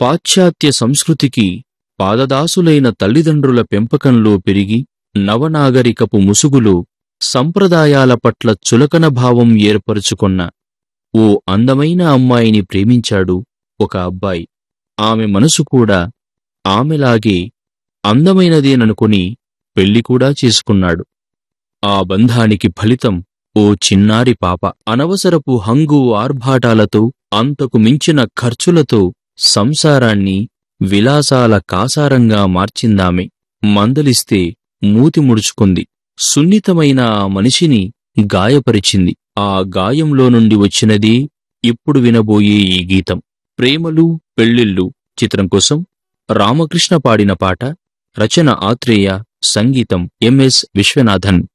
పాశ్చాత్య సంస్కృతికి పాదదాసులైన తల్లిదండ్రుల పెంపకంలో పెరిగి నవనాగరికపు ముసుగులో సంప్రదాయాల పట్ల చులకన భావం ఏర్పరుచుకొన్న ఓ అందమైన అమ్మాయిని ప్రేమించాడు ఒక అబ్బాయి ఆమె మనసు కూడా ఆమెలాగే అందమైనదేననుకుని పెళ్లి కూడా చేసుకున్నాడు ఆ బంధానికి ఫలితం ఓ చిన్నారి పాప అనవసరపు హంగు ఆర్భాటాలతో అంతకు మించిన ఖర్చులతో సంసారాన్ని విలాసాల కాసారంగా మార్చిందామె మందలిస్తే మూతి ముడుచుకుంది సున్నితమైన ఆ మనిషిని గాయపరిచింది ఆ గాయంలో నుండి వచ్చినదే ఇప్పుడు వినబోయే ఈ గీతం ప్రేమలు పెళ్ళిళ్ళు చిత్రం కోసం రామకృష్ణ పాడిన పాట రచన ఆత్రేయ సంగీతం ఎంఎస్ విశ్వనాథన్